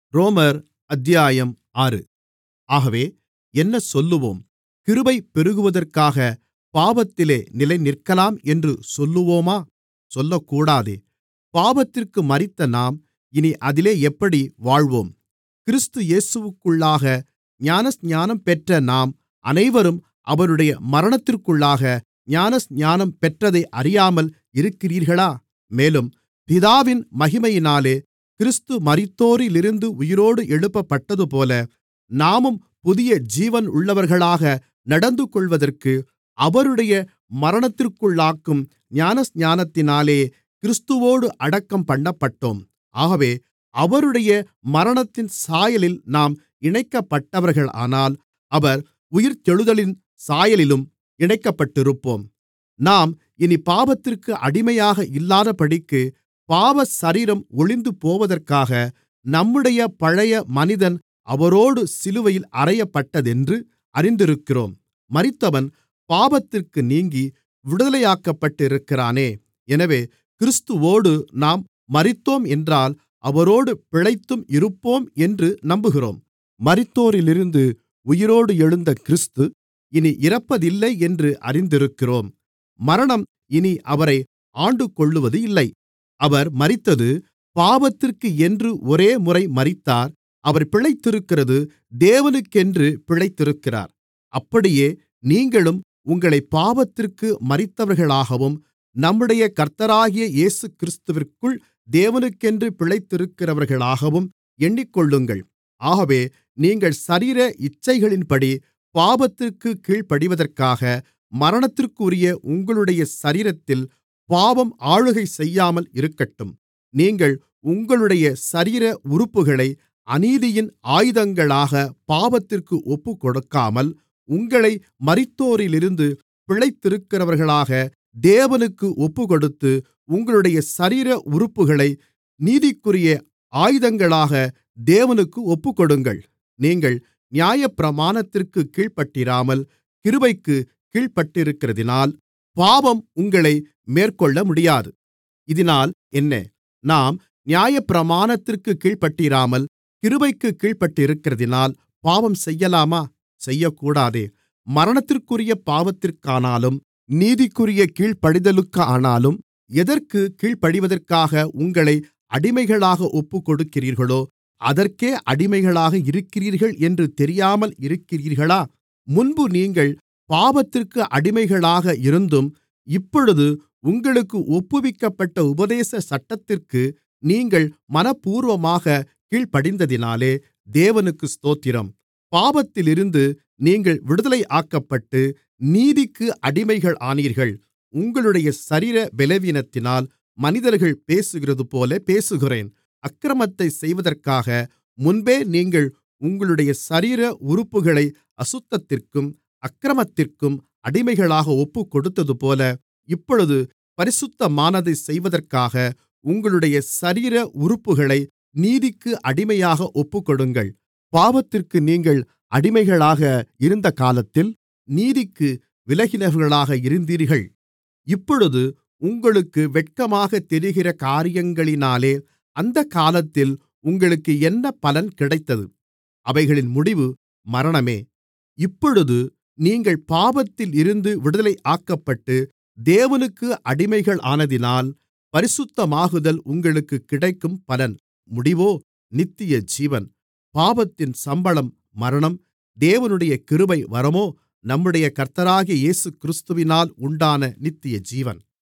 ரோமர் அத்தியாயம் ஆறு ஆகவே என்ன சொல்லுவோம் கிருபை பெருகுவதற்காகப் பாவத்திலே நிலைநிற்கலாம் என்று சொல்லுவோமா சொல்லக்கூடாதே பாவத்திற்கு மரித்த நாம் இனி அதிலே எப்படி வாழ்வோம் கிறிஸ்து இயேசுவிற்குள்ளாக ஞானஸ்நானம் பெற்ற நாம் அனைவரும் அவருடைய மரணத்திற்குள்ளாக ஞானஸ்நானம் பெற்றதை அறியாமல் இருக்கிறீர்களா மேலும் பிதாவின் மகிமையினாலே கிறிஸ்து மரித்தோரிலிருந்து உயிரோடு எழுப்பப்பட்டதுபோல நாமும் புதிய ஜீவனுள்ளவர்களாக நடந்துகொள்வதற்கு அவருடைய மரணத்திற்குள்ளாக்கும் ஞானஸ்நானத்தினாலே கிறிஸ்துவோடு அடக்கம் பண்ணப்பட்டோம் ஆகவே அவருடைய மரணத்தின் சாயலில் நாம் இணைக்கப்பட்டவர்களானால் அவர் உயிர்த்தெழுதலின் சாயலிலும் இணைக்கப்பட்டிருப்போம் நாம் இனி பாவத்திற்கு அடிமையாக இல்லாதபடிக்கு பாவசரீரம் ஒழிந்துபோவதற்காக நம்முடைய பழைய மனிதன் அவரோடு சிலுவையில் அறையப்பட்டதென்று அறிந்திருக்கிறோம் மரித்தவன் பாவத்திற்கு நீங்கி விடுதலையாக்கப்பட்டிருக்கிறானே எனவே கிறிஸ்துவோடு நாம் மரித்தோம் என்றால் அவரோடு பிழைத்தும் இருப்போம் என்று நம்புகிறோம் மரித்தோரிலிருந்து உயிரோடு எழுந்த கிறிஸ்து இனி இறப்பதில்லை என்று அறிந்திருக்கிறோம் மரணம் இனி அவரை ஆண்டுகொள்ளுவது இல்லை அவர் மரித்தது பாவத்திற்கு என்று ஒரேமுறை மரித்தார் அவர் பிழைத்திருக்கிறது தேவனுக்கென்று பிழைத்திருக்கிறார் அப்படியே நீங்களும் உங்களைப் பாவத்திற்கு மரித்தவர்களாகவும் நம்முடைய கர்த்தராகிய இயேசுகிறிஸ்துவிற்குள் தேவனுக்கென்று பிழைத்திருக்கிறவர்களாகவும் எண்ணிக்கொள்ளுங்கள் ஆகவே நீங்கள் சரீர இச்சைகளின்படி பாவத்திற்குக் கீழ்ப்படிவதற்காக மரணத்திற்குரிய உங்களுடைய சரீரத்தில் பாவம் ஆளுகை செய்யாமல் இருக்கட்டும் நீங்கள் உங்களுடைய சரீர உறுப்புகளை அநீதியின் ஆயுதங்களாக பாவத்திற்கு ஒப்புக்கொடுக்காமல் உங்களை மரித்தோரிலிருந்து பிழைத்திருக்கிறவர்களாக தேவனுக்கு ஒப்புக்கொடுத்து உங்களுடைய சரீர உறுப்புகளை நீதிக்குரிய ஆயுதங்களாக தேவனுக்கு ஒப்புக்கொடுங்கள் நீங்கள் நியாயப்பிரமாணத்திற்குக் கீழ்ப்பட்டிராமல் கிருபைக்குக் கீழ்ப்பட்டிருக்கிறதினால் பாவம் உங்களை மேற்கொள்ளமுடியாது இதினால் என்ன நாம் நியாயப்பிரமாணத்திற்குக் கீழ்ப்பட்டிராமல் கிருபைக்குக் கீழ்ப்பட்டிருக்கிறதினால் பாவம் செய்யலாமா செய்யக்கூடாதே மரணத்திற்குரிய பாவத்திற்கானாலும் நீதிக்குரிய கீழ்ப்படிதலுக்கானாலும் எதற்குக் கீழ்ப்படிவதற்காக உங்களை அடிமைகளாக ஒப்புக்கொடுக்கிறீர்களோ அதற்கே அடிமைகளாக இருக்கிறீர்கள் என்று தெரியாமல் இருக்கிறீர்களா முன்பு நீங்கள் பாவத்திற்கு அடிமைகளாக இருந்தும் இப்பொழுது உங்களுக்கு ஒப்புவிக்கப்பட்ட உபதேச சட்டத்திற்கு நீங்கள் மனப்பூர்வமாக கீழ்ப்படிந்ததினாலே தேவனுக்கு ஸ்தோத்திரம் பாவத்திலிருந்து நீங்கள் விடுதலையாக்கப்பட்டு நீதிக்கு அடிமைகள் ஆனீர்கள் உங்களுடைய சரீர பலவீனத்தினால் மனிதர்கள் பேசுகிறதுபோல பேசுகிறேன் அக்கிரமத்தை செய்வதற்காக முன்பே நீங்கள் உங்களுடைய சரீர உறுப்புகளை அசுத்தத்திற்கும் அக்கிரமத்திற்கும் அடிமைகளாக ஒப்புக்கொடுத்ததுபோல இப்பொழுது பரிசுத்தமானதைச் செய்வதற்காக உங்களுடைய சரீர உறுப்புகளை நீதிக்கு அடிமையாக ஒப்புக்கொடுங்கள் பாவத்திற்கு நீங்கள் அடிமைகளாக இருந்த காலத்தில் நீதிக்கு விலகினவர்களாக இருந்தீர்கள் இப்பொழுது உங்களுக்கு வெட்கமாகத் தெரிகிற காரியங்களினாலே அந்தக் காலத்தில் உங்களுக்கு என்ன பலன் கிடைத்தது அவைகளின் முடிவு மரணமே இப்பொழுது நீங்கள் பாவத்தில் இருந்து விடுதலையாக்கப்பட்டு தேவனுக்கு அடிமைகள் ஆனதினால் பரிசுத்தமாகுதல் உங்களுக்குக் கிடைக்கும் பலன் முடிவோ நித்திய ஜீவன் பாவத்தின் சம்பளம் மரணம் தேவனுடைய கிருபை வரமோ நம்முடைய கர்த்தராகிய இயேசுகிறிஸ்துவினால் உண்டான நித்திய ஜீவன்